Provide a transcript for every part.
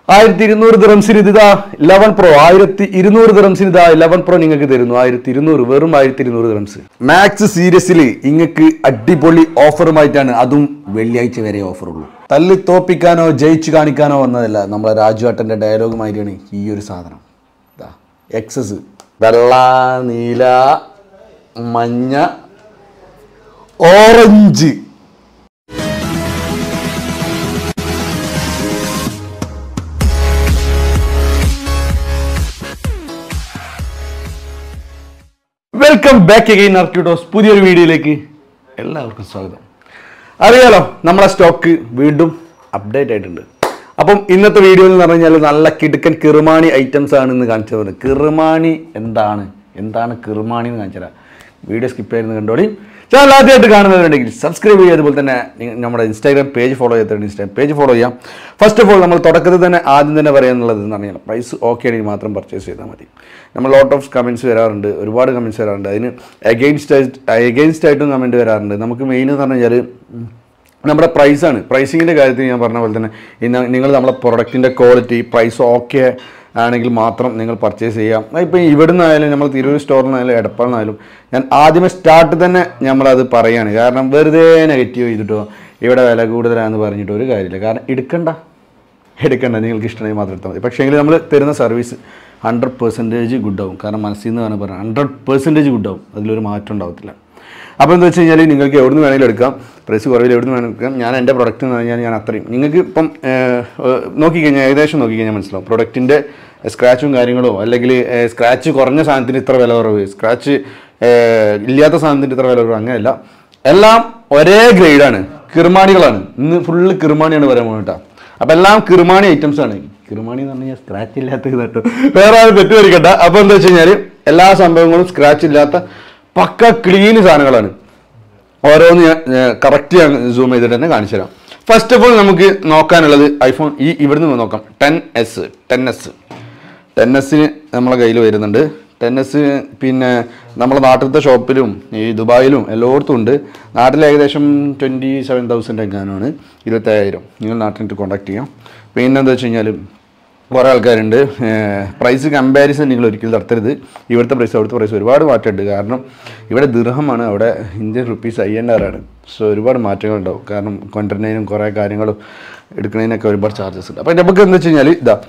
ആയിരത്തി ഇരുന്നൂറ് ദിറംസിന് ഇതാ ലെവൻ പ്രോ ആയിരത്തി ഇരുന്നൂറ് ദിറംസിന് ഇതാ ലെവൻ പ്രോ നിങ്ങൾക്ക് തരുന്നു ആയിരത്തി ഇരുന്നൂറ് വെറും ആയിരത്തി ഇരുന്നൂറ് ദിറംസ് മാക്സ് സീരിയസിൽ ഇങ്ങക്ക് അടിപൊളി ഓഫറുമായിട്ടാണ് അതും വെള്ളിയാഴ്ച വരെ ഓഫർ ഉള്ളൂ തല്ലി തോപ്പിക്കാനോ ജയിച്ചു കാണിക്കാനോ വന്നതല്ല നമ്മളെ രാജുവേട്ടൻ്റെ ഡയലോഗ് മാതിരിയാണ് ഈ ഒരു സാധനം ഇതാ എക്സസ് വെള്ള നീല മഞ്ഞ ഓറഞ്ച് വെൽക്കം ബാക്ക് അഗൈൻ ആർക്യൂട്ടോസ് പുതിയൊരു വീഡിയോയിലേക്ക് എല്ലാവർക്കും സ്വാഗതം അറിയാലോ നമ്മളെ സ്റ്റോക്ക് വീണ്ടും അപ്ഡേറ്റ് ആയിട്ടുണ്ട് അപ്പം ഇന്നത്തെ വീഡിയോ എന്ന് പറഞ്ഞു കഴിഞ്ഞാൽ നല്ല കിടുക്കൻ കിറുമാണി ഐറ്റംസ് ആണ് ഇന്ന് കാണിച്ചു പോകുന്നത് കിറുമാണി എന്താണ് എന്താണ് കിറുമാണി എന്ന് കാണിച്ചു തരാം വീഡിയോ സ്കിപ്പ് ആയിരുന്നു കണ്ടോളി ചാനൽ ആദ്യമായിട്ട് കാണുന്നവരുണ്ടെങ്കിൽ സബ്സ്ക്രൈബ് ചെയ്യുക അതുപോലെ തന്നെ നി- നമ്മുടെ ഇൻസ്റ്റാഗ്രാം പേജ് ഫോളോ ചെയ്തിട്ടുണ്ട് ഇൻസ്റ്റാഗ്രാം പേജ് ഫോളോ ചെയ്യാം ഫസ്റ്റ് ഓഫ് ഓൾ നമ്മൾ തുടക്കത്തിൽ തന്നെ ആദ്യം തന്നെ പറയാനുള്ളത് എന്ന് പറഞ്ഞാൽ പ്രൈസ് ഓക്കെ ആണെങ്കിൽ മാത്രം പർച്ചേസ് ചെയ്താൽ മതി നമ്മൾ ലോട്ട് ഓഫ് കമൻറ്റ്സ് വരാറുണ്ട് ഒരുപാട് കമൻറ്റ്സ് വരാറുണ്ട് അതിന് അഗെയിൻസ്റ്റ് ആയിട്ട് അഗെയിൻസ്റ്റ് ആയിട്ടും കമൻറ്റ് വരാറുണ്ട് നമുക്ക് മെയിൻ എന്ന് പറഞ്ഞു കഴിഞ്ഞാൽ നമ്മുടെ പ്രൈസാണ് പ്രൈസിങ്ങിൻ്റെ കാര്യത്തിൽ ഞാൻ പറഞ്ഞ പോലെ തന്നെ ഇന്ന് നിങ്ങൾ നമ്മളെ പ്രൊഡക്റ്റിൻ്റെ ക്വാളിറ്റി പ്രൈസ് ഓക്കെ ആണെങ്കിൽ മാത്രം നിങ്ങൾ പർച്ചേസ് ചെയ്യാം ഇപ്പം ഇവിടുന്ന് ആയാലും നമ്മൾ തിരൂർ സ്റ്റോറിൽ നിന്നായാലും എടപ്പാളിൽ നിന്നായാലും ഞാൻ ആദ്യമേ സ്റ്റാർട്ട് തന്നെ നമ്മളത് പറയാണ് കാരണം വെറുതെ നെഗറ്റീവ് ചെയ്തിട്ടോ ഇവിടെ വില കൂടുതലാണെന്ന് പറഞ്ഞിട്ട് ഒരു കാര്യമില്ല കാരണം എടുക്കണ്ട എടുക്കണ്ട നിങ്ങൾക്ക് ഇഷ്ടമായി മാത്രം എടുത്താൽ മതി പക്ഷേ എങ്കിൽ നമ്മൾ തരുന്ന സർവീസ് ഹൺഡ്രഡ് പെർസെൻറ്റേജ് ഗുഡാവും കാരണം മനസ്സിൽ നിന്ന് വേണം പറയാം ഹൺഡ്രഡ് പെർസെൻറ്റേജ് ഗുഡാവും അതിലൊരു മാറ്റം ഉണ്ടാവത്തില്ല അപ്പോൾ എന്താ വെച്ച് കഴിഞ്ഞാൽ നിങ്ങൾക്ക് എവിടെ നിന്ന് വേണമെങ്കിലും എടുക്കാം പ്രൈസ് കുറവിൽ എവിടെ നിന്ന് വേണമെങ്കിലും എടുക്കാം ഞാൻ എൻ്റെ പ്രൊഡക്റ്റ് എന്ന് പറഞ്ഞാൽ ഞാൻ അത്രയും നിങ്ങൾക്ക് ഇപ്പം ഏഹ്, ഏഹ്, നോക്കിക്കഴിഞ്ഞാൽ ഏകദേശം നോക്കിക്കഴിഞ്ഞാൽ മനസ്സിലാവും പ്രൊഡക്റ്റിൻ്റെ സ്ക്രാച്ചും കാര്യങ്ങളോ അല്ലെങ്കിൽ സ്ക്രാച്ച് കുറഞ്ഞ സാധനത്തിന് ഇത്ര വില കുറവ് സ്ക്രാച്ച് ഇല്ലാത്ത സാധനത്തിന് ഇത്ര വില കുറവ് അങ്ങനെയല്ല എല്ലാം ഒരേ ഗ്രേഡാണ് കിർമാണികളാണ് ഇന്ന് ഫുള്ള് കിർമാണിയാണ് വരാൻ പോകുന്നത് കേട്ടോ അപ്പം എല്ലാം കിർമാണി ഐറ്റംസ് ആണ് കിർമാണി എന്ന് പറഞ്ഞാൽ സ്ക്രാച്ച് ഇല്ലാത്ത കേട്ടോ വേറെ ആരും തെറ്റുവരിക്കണ്ട അപ്പോൾ എന്താ വെച്ച് കഴിഞ്ഞാൽ എല്ലാ സംഭവങ്ങളും സ്ക്രാച്ച് ഇല്ലാത്ത പക്ക ക്ലീൻ സാധനങ്ങളാണ് ഓരോന്ന് ഞാൻ കറക്റ്റ് ഞാൻ സൂം ചെയ്തിട്ട് തന്നെ കാണിച്ചു തരാം ഫസ്റ്റ് ഓഫ് ഓൾ നമുക്ക് നോക്കാനുള്ളത് ഐഫോൺ ഈ ഇവിടുന്ന് നോക്കാം ten S ten S ten എസിന് നമ്മളെ കയ്യിൽ വരുന്നുണ്ട് ടെൻ എസ് പിന്നെ നമ്മളെ നാട്ടിലത്തെ ഷോപ്പിലും ഈ ദുബായിലും എല്ലായിടത്തും ഉണ്ട് നാട്ടിൽ ഏകദേശം ട്വൻറ്റി സെവൻ തൗസൻഡ് എങ്ങാനാണ് ഇരുപത്തയ്യായിരം നിങ്ങൾ നാട്ടിലിട്ട് കോൺടാക്ട് ചെയ്യാം പിന്നെ എന്താ വെച്ച് കഴിഞ്ഞാൽ കുറേ ആൾക്കാരുണ്ട് പ്രൈസ് കമ്പാരിസൺ നിങ്ങൾ ഒരിക്കലും നടത്തരുത് ഇവിടുത്തെ പ്രൈസ് അവിടുത്തെ പ്രൈസ് ഒരുപാട് മാറ്റമുണ്ട് കാരണം ഇവിടെ ദിർഹമാണ് അവിടെ Indian rupees I N R ആണ് സോ ഒരുപാട് മാറ്റങ്ങളുണ്ടാവും കാരണം കൊണ്ടുവരുന്നതിനും കുറേ കാര്യങ്ങളും എടുക്കുന്നതിനൊക്കെ ഒരുപാട് ചാർജസ് ഉണ്ട് അപ്പോൾ നമുക്ക് എന്താ വെച്ച് കഴിഞ്ഞാൽ ഇതാ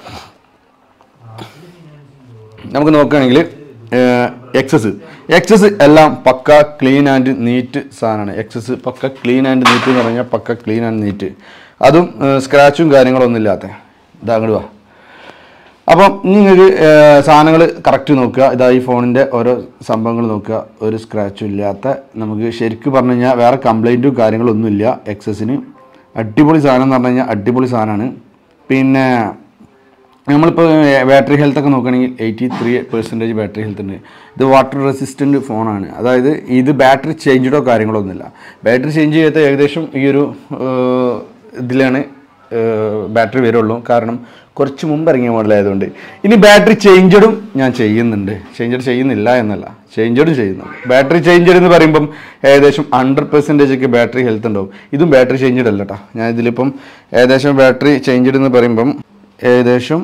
നമുക്ക് നോക്കുകയാണെങ്കിൽ എക്സസ് എക്സസ് എല്ലാം പക്ക ക്ലീൻ ആൻഡ് നീറ്റ് സാധനമാണ് എക്സസ് പക്ക ക്ലീൻ ആൻഡ് നീറ്റ് എന്ന് പറഞ്ഞാൽ പക്ക ക്ലീൻ ആൻഡ് നീറ്റ് അതും സ്ക്രാച്ചും കാര്യങ്ങളൊന്നും ഇല്ലാത്ത ഇതാ അങ്ങോട്ട് വാ അപ്പം നിങ്ങൾക്ക് സാധനങ്ങൾ കറക്റ്റ് നോക്കുക ഇതാ ഈ ഫോണിൻ്റെ ഓരോ സംഭവങ്ങൾ നോക്കുക ഒരു സ്ക്രാച്ചും ഇല്ലാത്ത നമുക്ക് ശരിക്കും പറഞ്ഞു കഴിഞ്ഞാൽ വേറെ കംപ്ലൈൻറ്റും കാര്യങ്ങളൊന്നും ഇല്ല എക്സസിന് അടിപൊളി സാധനം എന്ന് പറഞ്ഞു കഴിഞ്ഞാൽ അടിപൊളി സാധനമാണ് പിന്നെ നമ്മളിപ്പോൾ ബാറ്ററി ഹെൽത്ത് ഒക്കെ നോക്കുകയാണെങ്കിൽ eighty three percentage battery health ഉണ്ട് ഇത് വാട്ടർ റെസിസ്റ്റൻറ്റ് ഫോണാണ് അതായത് ഇത് ബാറ്ററി ചേഞ്ചഡോ കാര്യങ്ങളോ ഒന്നുമില്ല ബാറ്ററി ചേഞ്ച് ചെയ്യാത്ത ഏകദേശം ഈ ഒരു ഏഹ്, ഇതിലാണ് ബാറ്ററി വരുള്ളൂ കാരണം കുറച്ച് മുമ്പ് ഇറങ്ങിയ മോഡലായതുകൊണ്ട് ഇനി ബാറ്ററി ചേഞ്ചഡും ഞാൻ ചെയ്യുന്നുണ്ട് ചേഞ്ചഡ് ചെയ്യുന്നില്ല എന്നല്ല ചേഞ്ചഡും ചെയ്യുന്നുണ്ട് ബാറ്ററി ചേഞ്ചഡ് എന്ന് പറയുമ്പം ഏകദേശം ഹൺഡ്രഡ് പെർസെൻറ്റേജ് ഒക്കെ ബാറ്ററി ഹെൽത്ത് ഉണ്ടാവും ഇതും ബാറ്ററി ചേഞ്ചഡ് അല്ല കേട്ടോ ഞാൻ ഇതിലിപ്പം ഏകദേശം ബാറ്ററി ചേഞ്ചഡ് എന്ന് പറയുമ്പം ഏകദേശം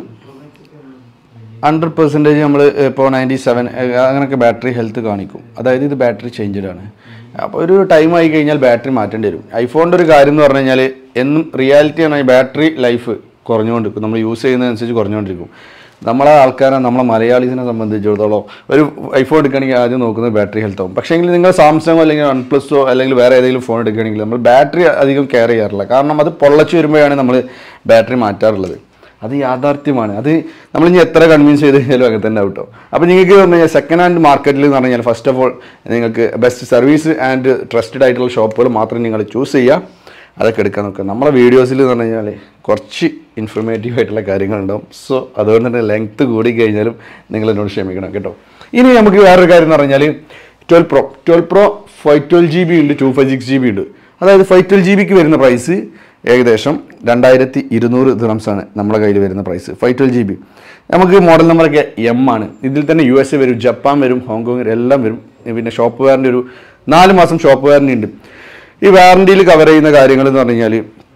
ഹൺഡ്രഡ് പെർസെൻറ്റേജ് നമ്മൾ ഇപ്പോൾ നയൻറ്റി സെവൻ അങ്ങനെയൊക്കെ ബാറ്ററി ഹെൽത്ത് കാണിക്കും അതായത് ഇത് ബാറ്ററി ചേഞ്ചഡ് ആണ് അപ്പോൾ ഒരു ടൈം ആയി കഴിഞ്ഞാൽ ബാറ്ററി മാറ്റേണ്ടി വരും ഐഫോണിൻ്റെ ഒരു കാര്യം എന്ന് പറഞ്ഞു കഴിഞ്ഞാൽ എന്നും റിയാലിറ്റിയാണ് ഈ ബാറ്ററി ലൈഫ് കുറഞ്ഞുകൊണ്ടിരിക്കും നമ്മൾ യൂസ് ചെയ്യുന്നതനുസരിച്ച് കുറഞ്ഞുകൊണ്ടിരിക്കും നമ്മളെ ആൾക്കാരെ നമ്മളെ മലയാളീസിനെ സംബന്ധിച്ചിടത്തോളം ഒരു ഐഫോൺ എടുക്കുകയാണെങ്കിൽ ആദ്യം നോക്കുന്നത് ബാറ്ററി ഹെൽത്ത് ആവും പക്ഷേ എങ്കിൽ നിങ്ങൾ സാംസങ്ങോ അല്ലെങ്കിൽ വൺ പ്ലസോ അല്ലെങ്കിൽ വേറെ ഏതെങ്കിലും ഫോൺ എടുക്കുകയാണെങ്കിൽ നമ്മൾ ബാറ്ററി അധികം കെയർ ചെയ്യാറില്ല കാരണം അത് പൊള്ളച്ച് വരുമ്പോഴാണ് നമ്മൾ ബാറ്ററി മാറ്റാറുള്ളത് അത് യാഥാർത്ഥ്യമാണ് അത് നമ്മൾ ഇനി എത്ര കൺവിൻസ് ചെയ്ത് കഴിഞ്ഞാലും അങ്ങനെ തന്നെ ആവട്ടോ അപ്പോൾ നിങ്ങൾക്ക് പറഞ്ഞു കഴിഞ്ഞാൽ സെക്കൻഡ് ഹാൻഡ് മാർക്കറ്റിൽ എന്ന് പറഞ്ഞു കഴിഞ്ഞാൽ ഫസ്റ്റ് ഓഫ് ഓൾ നിങ്ങൾക്ക് ബെസ്റ്റ് സർവീസ് ആൻഡ് ട്രസ്റ്റഡ് ആയിട്ടുള്ള ഷോപ്പുകൾ മാത്രം നിങ്ങൾ ചൂസ് ചെയ്യുക അതൊക്കെ എടുക്കാൻ നോക്കുക നമ്മളെ വീഡിയോസിൽ എന്ന് പറഞ്ഞു കഴിഞ്ഞാൽ കുറച്ച് ഇൻഫർമേറ്റീവ് ആയിട്ടുള്ള കാര്യങ്ങളുണ്ടാവും സോ അതുകൊണ്ട് തന്നെ ലെങ്ത്ത് കൂടി കഴിഞ്ഞാലും നിങ്ങൾ എന്നോട് ക്ഷമിക്കണം കേട്ടോ ഇനി നമുക്ക് വേറൊരു കാര്യം എന്ന് പറഞ്ഞാൽ twelve pro twelve pro five twelve G B ഉണ്ട് two five six G B ഉണ്ട് അതായത് ഫൈവ് ട്വൽവ് ജി ബിക്ക് വരുന്ന പ്രൈസ് ഏകദേശം രണ്ടായിരത്തി ഇരുന്നൂറ് ദിറംസാണ് നമ്മുടെ കയ്യിൽ വരുന്ന price five twelve G B നമുക്ക് മോഡൽ നമ്പറൊക്കെ എം ആണ് ഇതിൽ തന്നെ യു എസ് എ വരും ജപ്പാൻ വരും ഹോങ്കോങ് വരും എല്ലാം വരും പിന്നെ ഷോപ്പ് വാറൻറ്റി ഒരു നാല് മാസം ഷോപ്പ് വാറൻറ്റി ഉണ്ട് ഈ വാറൻറ്റിയിൽ കവർ ചെയ്യുന്ന കാര്യങ്ങൾ എന്ന് പറഞ്ഞു കഴിഞ്ഞാൽ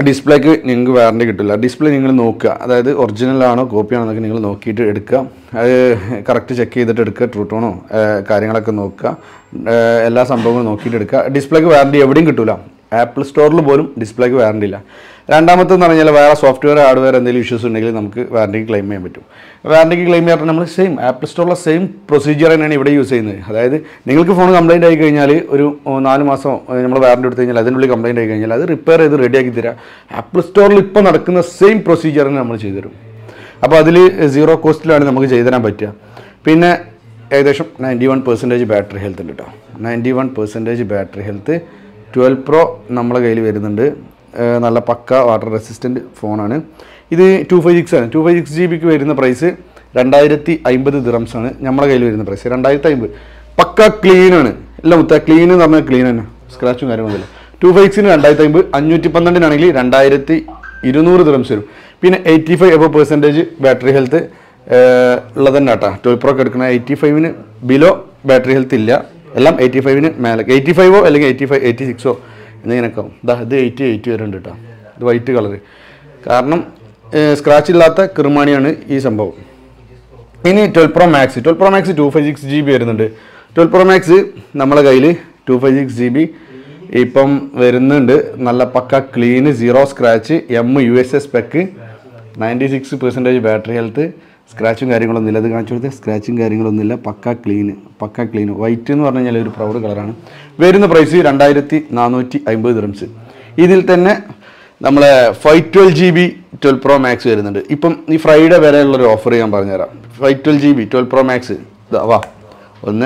ഡിസ്പ്ലേക്ക് നിങ്ങൾക്ക് വാറണ്ടി കിട്ടില്ല ഡിസ്പ്ലേ നിങ്ങൾ നോക്കുക അതായത് ഒറിജിനൽ ആണോ കോപ്പി ആണോ എന്നൊക്കെ നിങ്ങൾ നോക്കിയിട്ട് എടുക്കുക അത് കറക്റ്റ് ചെക്ക് ചെയ്തിട്ട് എടുക്കുക ട്രൂ ടോണോ കാര്യങ്ങളൊക്കെ നോക്കുക ഏഹ് എല്ലാ സംഭവങ്ങളും നോക്കിയിട്ട് എടുക്കുക ഡിസ്പ്ലേക്ക് വാറണ്ടി എവിടെയും കിട്ടില്ല ആപ്പിൾ സ്റ്റോറിൽ പോലും ഡിസ്പ്ലേക്ക് വാറണ്ടി ഇല്ല രണ്ടാമത്തെന്ന് പറഞ്ഞാൽ വേറെ സോഫ്റ്റ്വെയർ ഹാർഡ്വെയർ എന്തെങ്കിലും ഇഷ്യൂസ് ഉണ്ടെങ്കിൽ നമുക്ക് വാറണ്ടിക്ക് ക്ലെയിം ചെയ്യാൻ പറ്റും വാറണ്ടിക്ക് ക്ലെയിം ചെയ്യാൻ നമ്മൾ സെയിം ആപ്പിൾ സ്റ്റോറിലെ സെയിം പ്രൊസീജിയർ തന്നെയാണ് ഇവിടെ യൂസ് ചെയ്യുന്നത് അതായത് നിങ്ങൾക്ക് ഫോൺ കംപ്ലൈൻറ്റ് ആയി കഴിഞ്ഞാൽ ഒരു ഓ, നാല് മാസം നമ്മൾ വാറണ്ടി എടുത്തു കഴിഞ്ഞാൽ അതിനുള്ളിൽ കംപ്ലൈൻറ്റ് ആയി കഴിഞ്ഞാൽ അത് റിപ്പയർ ചെയ്ത് റെഡിയാക്കി തരാം ആപ്പിൾ സ്റ്റോറിൽ ഇപ്പോൾ നടക്കുന്ന സെയിം പ്രൊസീജിയർ തന്നെ നമ്മൾ ചെയ്തു തരും അപ്പോൾ അതിൽ സീറോ കോസ്റ്റിലാണ് നമുക്ക് ചെയ്തു തരാൻ പറ്റുക പിന്നെ ഏകദേശം ninety one percentage battery health ഉണ്ട് കേട്ടോ ninety one percentage battery health twelve pro നമ്മളെ കയ്യിൽ വരുന്നുണ്ട് ഏഹ് നല്ല പക്ക വാട്ടർ റെസിസ്റ്റൻറ്റ് ഫോണാണ് ഇത് ടു ഫൈവ് സിക്സ് ആണ് ടു ഫൈവ് സിക്സ് ജി ബിക്ക് വരുന്ന പ്രൈസ് രണ്ടായിരത്തി അമ്പത് ദിറംസ് ആണ് നമ്മളെ കയ്യിൽ വരുന്ന പ്രൈസ് രണ്ടായിരത്തി അമ്പത് പക്ക ക്ലീൻ ആണ് എല്ലാം മുത്ത ക്ലീൻ എന്ന് പറഞ്ഞാൽ ക്ലീൻ തന്നെ സ്ക്രാച്ചും കാര്യങ്ങളൊന്നുമില്ല ടു ഫൈവ് സിക്സിന് രണ്ടായിരത്തി അമ്പത് അഞ്ഞൂറ്റി പന്ത്രണ്ടിനാണെങ്കിൽ രണ്ടായിരത്തി ഇരുന്നൂറ് ദിറംസ് വരും പിന്നെ eighty five above percentage battery health ഉള്ളത് തന്നെ കേട്ടോ ട്വൽവ് പ്രോ ഒക്കെ എടുക്കുന്ന എയ്റ്റി ഫൈവിന് ബിലോ ബാറ്ററി ഹെൽത്ത് ഇല്ല എല്ലാം എയ്റ്റി ഫൈവിന് മേലെ എയ്റ്റി ഫൈവോ അല്ലെങ്കിൽ എയ്റ്റി ഫൈവ് എയ്റ്റി സിക്സോ എന്നിങ്ങനെയൊക്കെ ആവും ഇതാ ഇത് എയ്റ്റി എയ്റ്റി വരുന്നുണ്ട് കേട്ടോ ഇത് വൈറ്റ് കളർ കാരണം സ്ക്രാച്ച് ഇല്ലാത്ത കിർമാണിയാണ് ഈ സംഭവം ഇനി twelve pro max twelve pro max two five six G B വരുന്നുണ്ട് ട്വൽവ് പ്രോ മാക്സ് നമ്മളെ കയ്യിൽ two five six G B ഇപ്പം വരുന്നുണ്ട് നല്ല പക്ക clean zero scratch M U S S പെക്ക് ninety six percentage battery health സ്ക്രാച്ചും കാര്യങ്ങളൊന്നുമില്ല അത് കാണിച്ചു കൊടുത്ത് സ്ക്രാച്ചും കാര്യങ്ങളൊന്നുമില്ല പക്ക ക്ലീന് പക്ക ക്ലീൻ വൈറ്റ് എന്ന് പറഞ്ഞു കഴിഞ്ഞാൽ ഒരു പ്രൗഡ് കളറാണ് വരുന്ന പ്രൈസ് രണ്ടായിരത്തി നാനൂറ്റി അമ്പത് ദിറംസ് ഇതിൽ തന്നെ നമ്മളെ five twelve G B twelve pro max വരുന്നുണ്ട് ഇപ്പം ഈ ഫ്രൈഡേ വരെയുള്ളൊരു ഓഫർ ഞാൻ പറഞ്ഞുതരാം five twelve G B twelve pro max ഇതാ വാ ഒന്ന്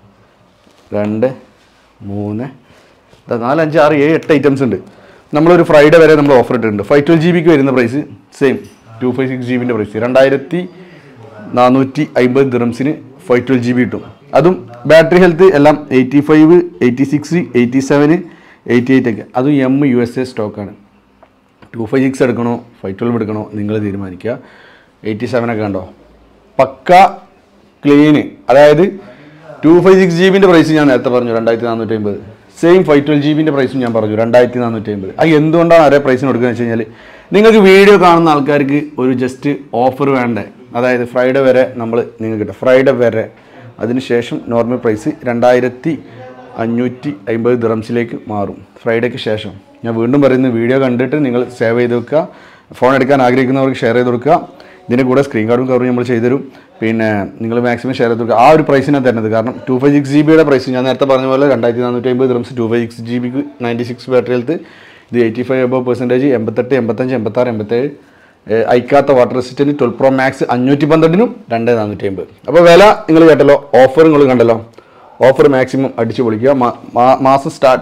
രണ്ട് മൂന്ന് ഇതാ നാല് അഞ്ച് ആറ് ഏഴ് എട്ട് ഐറ്റംസ് ഉണ്ട് നമ്മളൊരു ഫ്രൈഡേ വരെ നമ്മൾ ഓഫർ ഇട്ടിട്ടുണ്ട് ഫൈവ് ട്വൽവ് ജി ബിക്ക് വരുന്ന price same two five six G ബിൻ്റെ പ്രൈസ് രണ്ടായിരത്തി നാനൂറ്റി അമ്പത് ദിറംസിന് ഫൈവ് ട്വൽവ് ജി ബി കിട്ടും അതും ബാറ്ററി ഹെൽത്ത് എല്ലാം eighty five eighty six eighty seven eighty eight ഒക്കെ അതും എം യു എസ് എ സ്റ്റോക്കാണ് ടു ഫൈവ് സിക്സ് എടുക്കണോ ഫൈവ് ട്വൽവ് എടുക്കണോ നിങ്ങൾ തീരുമാനിക്കുക എയ്റ്റി സെവൻ ഒക്കെ ഉണ്ടോ പക്ക ക്ലീന് അതായത് ടു ഫൈവ് സിക്സ് ജി ബിൻ്റെ പ്രൈസ് ഞാൻ നേരത്തെ പറഞ്ഞു രണ്ടായിരത്തി നാനൂറ്റി അമ്പത് സെയിം ഫൈവ് ട്വൽവ് ജി ബിൻ്റെ പ്രൈസും ഞാൻ പറഞ്ഞു രണ്ടായിരത്തി നാനൂറ്റി അമ്പത് അത് എന്തുകൊണ്ടാണ് അതേ പ്രൈസിന് കൊടുക്കുക വെച്ച് കഴിഞ്ഞാൽ നിങ്ങൾക്ക് വീഡിയോ കാണുന്ന ആൾക്കാർക്ക് ഒരു ജസ്റ്റ് ഓഫർ വേണ്ടേ അതായത് ഫ്രൈഡേ വരെ നമ്മൾ നിങ്ങൾക്ക് കിട്ടും ഫ്രൈഡേ വരെ അതിനുശേഷം നോർമൽ പ്രൈസ് രണ്ടായിരത്തി അഞ്ഞൂറ്റി അമ്പത് ദിറംസിലേക്ക് മാറും ഫ്രൈഡേക്ക് ശേഷം ഞാൻ വീണ്ടും പറയുന്നു വീഡിയോ കണ്ടിട്ട് നിങ്ങൾ സേവ് ചെയ്ത് വെക്കുക ഫോൺ എടുക്കാൻ ആഗ്രഹിക്കുന്നവർക്ക് ഷെയർ ചെയ്ത് കൊടുക്കുക ഇതിൻ്റെ കൂടെ സ്ക്രീൻ കാർഡും കവറും നമ്മൾ ചെയ്തുതരും പിന്നെ നിങ്ങൾ മാക്സിമം ഷെയർ ചെയ്ത് കൊടുക്കുക ആ ഒരു പ്രൈസിനാണ് തരുന്നത് കാരണം ടു ഫൈവ് സിക്സ് ജി ബിയുടെ പ്രൈസ് ഞാൻ നേരത്തെ പറഞ്ഞ പോലെ രണ്ടായിരത്തി നാനൂറ്റി അമ്പത് dirhams two five six G ബിക്ക് നയൻറ്റി സിക്സ് ബാറ്ററി ഹെൽത്ത് ഇത് എയ്റ്റി ഫൈവ് എബോ പെർസെൻറ്റേജ് എൺപത്തെട്ട് എൺപത്തഞ്ച് എൺപത്താറ് എൺപത്തേഴ് ഏഹ് അയക്കാത്ത water resistant twelve pro max അഞ്ഞൂറ്റി പന്ത്രണ്ടിനും രണ്ട് നാനൂറ്റി അമ്പത് അപ്പോൾ വില നിങ്ങൾ കേട്ടല്ലോ ഓഫർ നിങ്ങൾ കണ്ടല്ലോ ഓഫർ മാക്സിമം അടിച്ചു പൊളിക്കുക മാ- മാ- മാസം സ്റ്റാർട്ട്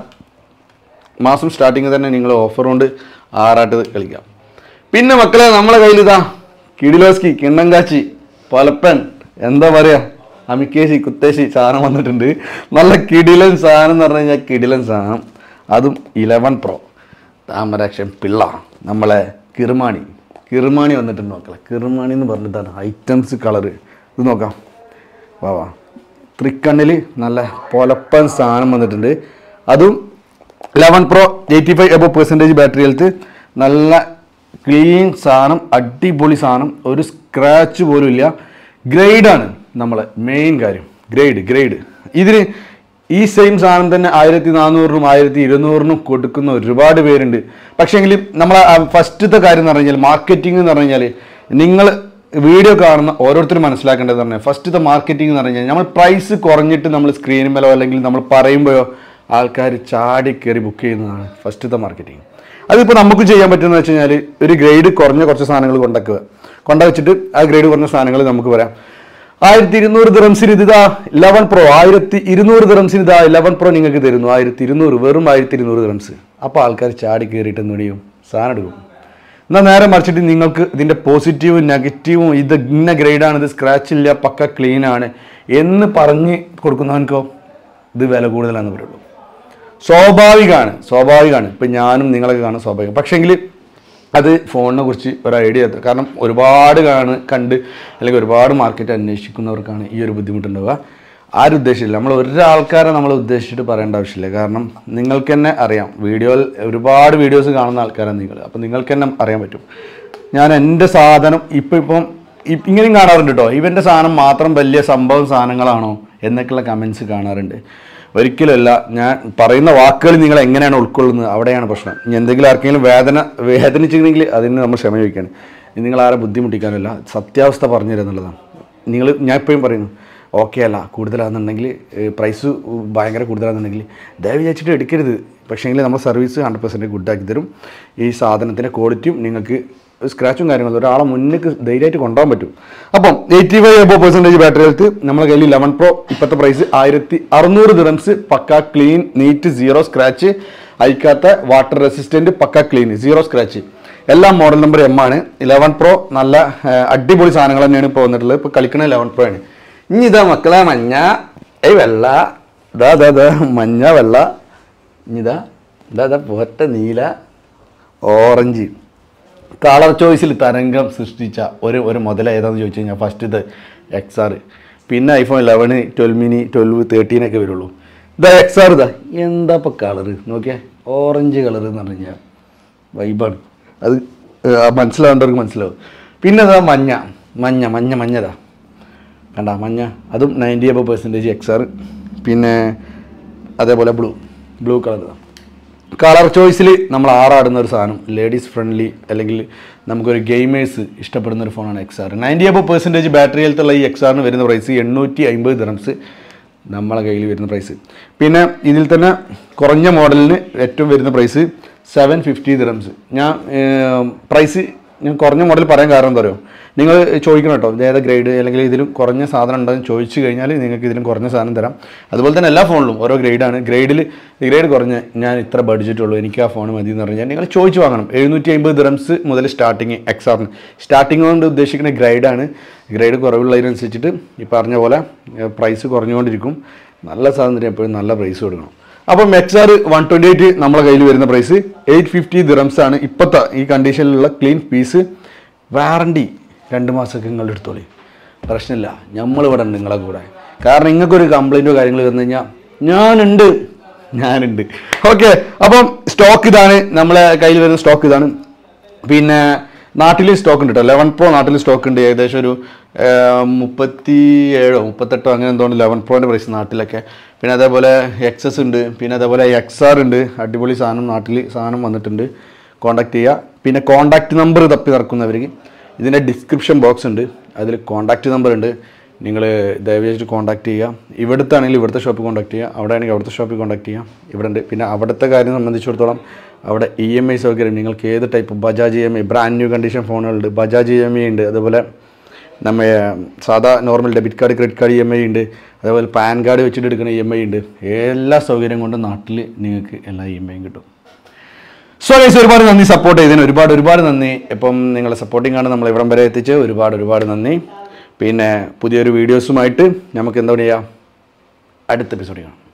മാസം സ്റ്റാർട്ടിങ് തന്നെ നിങ്ങൾ ഓഫർ കൊണ്ട് ആറാട്ട് കളിക്കാം പിന്നെ മക്കളെ നമ്മളെ കയ്യിൽ ഇതാ കിടിലോസ്കി കിണ്ണങ്കാച്ചി പലപ്പൻ എന്താ പറയാ അമിക്കേശി കുത്തേശി സാധനം വന്നിട്ടുണ്ട് നല്ല കിടിലൻ സാധനം എന്ന് പറഞ്ഞു കഴിഞ്ഞാൽ കിടിലൻ സാധനം അതും ഇലവൻ പ്രോ താമരാക്ഷൻ പിള്ള നമ്മളെ കിറുമാണി കിറുമാണി വന്നിട്ടുണ്ട് മക്കളെ കിറുമാണി എന്ന് പറഞ്ഞിട്ടാണ് ഐറ്റംസ് കളറ് ഇത് നോക്കാം വാ വാ ത്രിക്കണ്ണിൽ നല്ല പൊലപ്പൻ സാധനം വന്നിട്ടുണ്ട് അതും eleven pro eighty five above percentage battery health നല്ല ക്ലീൻ സാധനം അടിപൊളി സാധനം ഒരു സ്ക്രാച്ച് പോലും ഇല്ല ഗ്രേഡാണ് നമ്മളെ മെയിൻ കാര്യം ഗ്രേഡ് ഗ്രേഡ് ഇതിന് ഈ സെയിം സാധനം തന്നെ ആയിരത്തി നാനൂറിനും ആയിരത്തി ഇരുന്നൂറിനും കൊടുക്കുന്ന ഒരുപാട് പേരുണ്ട് പക്ഷേങ്കിൽ നമ്മളെ ഫസ്റ്റത്തെ കാര്യം എന്ന് പറഞ്ഞു കഴിഞ്ഞാൽ മാർക്കറ്റിംഗ് എന്ന് പറഞ്ഞു കഴിഞ്ഞാൽ നിങ്ങൾ വീഡിയോ കാണുന്ന ഓരോരുത്തരും മനസ്സിലാക്കേണ്ടത് പറഞ്ഞാൽ ഫസ്റ്റത്തെ മാർക്കറ്റിംഗ് എന്ന് പറഞ്ഞു കഴിഞ്ഞാൽ നമ്മൾ പ്രൈസ് കുറഞ്ഞിട്ട് നമ്മൾ സ്ക്രീനിൽ മേലോ അല്ലെങ്കിൽ നമ്മൾ പറയുമ്പോഴോ ആൾക്കാർ ചാടി കയറി ബുക്ക് ചെയ്യുന്നതാണ് ഫസ്റ്റത്തെ മാർക്കറ്റിംഗ് അതിപ്പോൾ നമുക്ക് ചെയ്യാൻ പറ്റുന്നത് വെച്ച് കഴിഞ്ഞാൽ ഒരു ഗ്രേഡ് കുറഞ്ഞ കുറച്ച് സാധനങ്ങൾ കൊണ്ടുവെക്കുക കൊണ്ടുവച്ചിട്ട് ആ ഗ്രേഡ് കുറഞ്ഞ സാധനങ്ങൾ നമുക്ക് പറയാം ആയിരത്തി ഇരുന്നൂറ് ദിറംസിന് ഇതാ ലെവൻ പ്രോ ആയിരത്തി ഇരുന്നൂറ് ദിറംസിന് ഇതാ ലെവൻ പ്രോ നിങ്ങൾക്ക് തരുന്നു ആയിരത്തി ഇരുന്നൂറ് വെറും ആയിരത്തി ഇരുന്നൂറ് ദിറംസ് അപ്പോൾ ആൾക്കാർ ചാടി കയറിയിട്ട് എന്ത് ചെയ്യും സാധനം എടുക്കും എന്നാൽ നേരെ മറിച്ചിട്ട് നിങ്ങൾക്ക് ഇതിൻ്റെ പോസിറ്റീവും നെഗറ്റീവും ഇത് ഇന്ന ഗ്രേഡാണ് ഇത് സ്ക്രാച്ച് ഇല്ല പക്ക ക്ലീൻ ആണ് എന്ന് പറഞ്ഞ് കൊടുക്കുന്നവനക്കോ ഇത് വില കൂടുതലാണെന്ന് പറയുള്ളൂ സ്വാഭാവികമാണ് സ്വാഭാവികമാണ് ഇപ്പം ഞാനും നിങ്ങളൊക്കെ കാണും സ്വാഭാവികം പക്ഷേങ്കിൽ അത് ഫോണിനെ കുറിച്ച് ഒരു ഐഡിയ എത്തും കാരണം ഒരുപാട് കാണു കണ്ട് അല്ലെങ്കിൽ ഒരുപാട് മാർക്കറ്റ് അന്വേഷിക്കുന്നവർക്കാണ് ഈ ഒരു ബുദ്ധിമുട്ടുണ്ടാവുക ആരും ഉദ്ദേശിച്ചില്ല നമ്മൾ ഒരാൾക്കാരെ നമ്മൾ ഉദ്ദേശിച്ചിട്ട് പറയേണ്ട ആവശ്യമില്ല കാരണം നിങ്ങൾക്ക് തന്നെ അറിയാം വീഡിയോയിൽ ഒരുപാട് വീഡിയോസ് കാണുന്ന ആൾക്കാരാണ് നിങ്ങൾ അപ്പോൾ നിങ്ങൾക്ക് തന്നെ അറിയാൻ പറ്റും ഞാൻ എൻ്റെ സാധനം ഇപ്പം ഇപ്പം ഇ- ഇങ്ങനെയും കാണാറുണ്ട് കേട്ടോ ഇവൻ്റെ സാധനം മാത്രം വലിയ സംഭവം സാധനങ്ങളാണോ എന്നൊക്കെയുള്ള കമൻസ് കാണാറുണ്ട് ഒരിക്കലുമല്ല ഞാൻ പറയുന്ന വാക്കുകൾ നിങ്ങൾ എങ്ങനെയാണ് ഉൾക്കൊള്ളുന്നത് അവിടെയാണ് പ്രശ്നം ഇനി എന്തെങ്കിലും ആർക്കെങ്കിലും വേദന വേദനിച്ചിട്ടുണ്ടെങ്കിൽ അതിന് നമ്മൾ ക്ഷമ ചോദിക്കണം ഇനി നിങ്ങൾ ആരെ ബുദ്ധിമുട്ടിക്കാനല്ല സത്യാവസ്ഥ പറഞ്ഞു തരുക എന്നുള്ളതാണ് നിങ്ങൾ ഞാൻ എപ്പോഴും പറയുന്നു ഓക്കെ അല്ല കൂടുതലാണെന്നുണ്ടെങ്കിൽ പ്രൈസ് ഭയങ്കര കൂടുതലാണെന്നുണ്ടെങ്കിൽ ദയവ് വിചാരിച്ചിട്ട് എടുക്കരുത് പക്ഷേങ്കിൽ നമ്മൾ സർവീസ് ഹൺഡ്രഡ് പെർസെൻറ്റ് ഗുഡാക്കി തരും ഈ സാധനത്തിൻ്റെ ക്വാളിറ്റിയും നിങ്ങൾക്ക് സ്ക്രാച്ചും കാര്യങ്ങളും ഒരാളെ മുന്നിലേക്ക് ധൈര്യമായിട്ട് കൊണ്ടുപോകാൻ പറ്റും അപ്പം eighty five above percentage battery health നമ്മുടെ കയ്യിൽ ലെവൻ പ്രോ ഇപ്പോഴത്തെ പ്രൈസ് ആയിരത്തി അറുന്നൂറ് ദിറംസ് പക്ക ക്ലീൻ നീറ്റ് സീറോ സ്ക്രാച്ച് അയക്കാത്ത വാട്ടർ റെസിസ്റ്റൻറ്റ് പക്ക ക്ലീൻ സീറോ സ്ക്രാച്ച് എല്ലാം മോഡൽ നമ്പർ എം ആണ് ഇലവൻ പ്രോ നല്ല ആ, അടിപൊളി സാധനങ്ങൾ തന്നെയാണ് ഇപ്പോൾ വന്നിട്ടുള്ളത് ഇപ്പോൾ കളിക്കുന്ന ലെവൻ പ്രോ ആണ് ഇനി ഇതാ മക്കളെ മഞ്ഞ ഏയ് വെള്ള ഇതാ ഇതാ ഇതാ മഞ്ഞ വെള്ള ഇനി ഇതാ ഇതാ ഇതാ പോറ്റ നീല ഓറഞ്ച് കളർ ചോയ്സിൽ തരംഗം സൃഷ്ടിച്ച ഒരു ഒരു മുതല ഏതാണെന്ന് ചോദിച്ചു കഴിഞ്ഞാൽ ഫസ്റ്റ് ഇത് എക്സ് ആർ പിന്നെ iPhone eleven twelve mini twelve തേർട്ടീനൊക്കെ വരുള്ളൂ ഇതാ എക്സ് ആർ ഇതാ എന്താ ഇപ്പോൾ കളറ് നോക്കിയാൽ ഓറഞ്ച് കളർ എന്ന് പറഞ്ഞു കഴിഞ്ഞാൽ വൈബാണ് അത് ഏഹ്, മനസ്സിലാവേണ്ടവർക്ക് മനസ്സിലാവും പിന്നെ അതാ മഞ്ഞ മഞ്ഞ മഞ്ഞ മഞ്ഞതാ കണ്ട മഞ്ഞ അതും ninety above percentage X R പിന്നെ അതേപോലെ ബ്ലൂ ബ്ലൂ കളർ കളർ ചോയ്സിൽ നമ്മൾ ആറാടുന്ന ഒരു സാധനം ലേഡീസ് ഫ്രണ്ട്ലി അല്ലെങ്കിൽ നമുക്കൊരു ഗെയിമേഴ്സ് ഇഷ്ടപ്പെടുന്ന ഒരു ഫോണാണ് X R ninety above percentage battery ഹെൽത്തുള്ള ഈ എക്സ് ആറിന് വരുന്ന പ്രൈസ് എണ്ണൂറ്റി അമ്പത് ദിറംസ് നമ്മളെ കയ്യിൽ വരുന്ന പ്രൈസ് പിന്നെ ഇതിൽ തന്നെ കുറഞ്ഞ മോഡലിന് ഏറ്റവും വരുന്ന പ്രൈസ് സെവൻ ഫിഫ്റ്റി ദിറംസ് ഞാൻ പ്രൈസ് ഞാൻ കുറഞ്ഞ മോഡൽ പറയാൻ കാരണം എന്താ പറയുക നിങ്ങൾ ചോദിക്കണം കേട്ടോ ഇത് ഏതാ ഗ്രേഡ് അല്ലെങ്കിൽ ഇതിലും കുറഞ്ഞ സാധനം ഉണ്ടോ എന്ന് ചോദിച്ചു കഴിഞ്ഞാൽ നിങ്ങൾക്ക് ഇതിലും കുറഞ്ഞ സാധനം തരാം അതുപോലെ തന്നെ എല്ലാ ഫോണിലും ഓരോ ഗ്രേഡാണ് ഗ്രേഡിൽ ഗ്രേഡ് കുറഞ്ഞ ഞാൻ ഇത്ര ബഡ്ജറ്റ് ഉള്ളൂ എനിക്ക് ആ ഫോൺ മതി എന്ന് പറഞ്ഞാൽ നിങ്ങൾ ചോദിച്ചു വാങ്ങണം എഴുന്നൂറ്റി അമ്പത് ദിറംസ് മുതൽ സ്റ്റാർട്ടിങ് എക്സാറിന് സ്റ്റാർട്ടിങ് കൊണ്ട് ഉദ്ദേശിക്കുന്ന ഗ്രേഡാണ് ഗ്രേഡ് കുറവുള്ളതിനനുസരിച്ചിട്ട് ഈ പറഞ്ഞ പോലെ പ്രൈസ് കുറഞ്ഞുകൊണ്ടിരിക്കും നല്ല സാധനത്തിന് എപ്പോഴും നല്ല പ്രൈസ് കൊടുക്കണം അപ്പം X R one twenty eight നമ്മളെ കയ്യിൽ വരുന്ന പ്രൈസ് എയ്റ്റ് ഫിഫ്റ്റി ദിറംസ് ആണ് ഇപ്പോഴത്തെ ഈ കണ്ടീഷനിലുള്ള ക്ലീൻ പീസ് വാറണ്ടി രണ്ട് മാസമൊക്കെ നിങ്ങൾ എടുത്തോളി പ്രശ്നമില്ല നമ്മളിവിടെ ഉണ്ട് നിങ്ങളെ കൂടെ കാരണം നിങ്ങൾക്കൊരു കംപ്ലൈൻറ്റോ കാര്യങ്ങൾ വന്നു കഴിഞ്ഞാൽ ഞാനുണ്ട് ഞാനുണ്ട് ഓക്കെ അപ്പം സ്റ്റോക്ക് ഇതാണ് നമ്മളെ കയ്യിൽ വരുന്ന സ്റ്റോക്ക് ഇതാണ് പിന്നെ നാട്ടിൽ സ്റ്റോക്ക് ഉണ്ട് കേട്ടോ ലെവൻ പ്രോ നാട്ടിൽ സ്റ്റോക്ക് ഉണ്ട് ഏകദേശം ഒരു മുപ്പത്തി ഏഴോ മുപ്പത്തെട്ടോ അങ്ങനെ എന്തോണ്ട് ലെവൻ പ്രോൻ്റെ പ്രൈസ് നാട്ടിലൊക്കെ പിന്നെ അതേപോലെ എക്സസ് ഉണ്ട് പിന്നെ അതേപോലെ എക്സ് ആർ ഉണ്ട് അടിപൊളി സാധനം നാട്ടിൽ സാധനം വന്നിട്ടുണ്ട് കോൺടാക്ട് ചെയ്യുക പിന്നെ കോൺടാക്ട് നമ്പർ തപ്പി നടക്കുന്നവർക്ക് ഇതിൻ്റെ ഡിസ്ക്രിപ്ഷൻ ബോക്സ് ഉണ്ട് അതിൽ കോൺടാക്ട് നമ്പർ ഉണ്ട് നിങ്ങൾ ദയവേച്ചിട്ട് കോൺടാക്ട് ചെയ്യുക ഇവിടുത്തെ ആണെങ്കിൽ ഇവിടുത്തെ ഷോപ്പിൽ കോൺടാക്ട് ചെയ്യുക അവിടെ ആണെങ്കിൽ അവിടുത്തെ ഷോപ്പിൽ കോൺടാക്ട് ചെയ്യുക ഇവിടെ ഉണ്ട് പിന്നെ അവിടുത്തെ കാര്യം സംബന്ധിച്ചിടത്തോളം അവിടെ ഇ എം ഐ സൗകര്യം നിങ്ങൾക്ക് ഏത് type Bajaj E M I brand new condition ഫോണുകളുണ്ട് ബജാജ് ഇ എം ഐ ഉണ്ട് അതുപോലെ നമ്മ സാധാ normal debit card credit card E M I ഉണ്ട് അതേപോലെ പാൻ കാർഡ് വെച്ചിട്ട് എടുക്കുന്ന ഇ എം ഐ ഉണ്ട് എല്ലാ സൗകര്യം കൊണ്ടും നാട്ടിൽ നിങ്ങൾക്ക് എല്ലാ ഇ എം ഐയും കിട്ടും സോ ഗൈസ് ഒരുപാട് നന്ദി സപ്പോർട്ട് ചെയ്തതിന് ഒരുപാട് ഒരുപാട് നന്ദി ഇപ്പം നിങ്ങളെ സപ്പോർട്ടിംഗ് ആണ് നമ്മൾ ഇവിടം വരെ എത്തിച്ച് ഒരുപാട് ഒരുപാട് നന്ദി പിന്നെ പുതിയൊരു വീഡിയോസുമായിട്ട് നമുക്ക് എന്താ പറയുക അടുത്ത എപ്പിസോഡ് കാണാം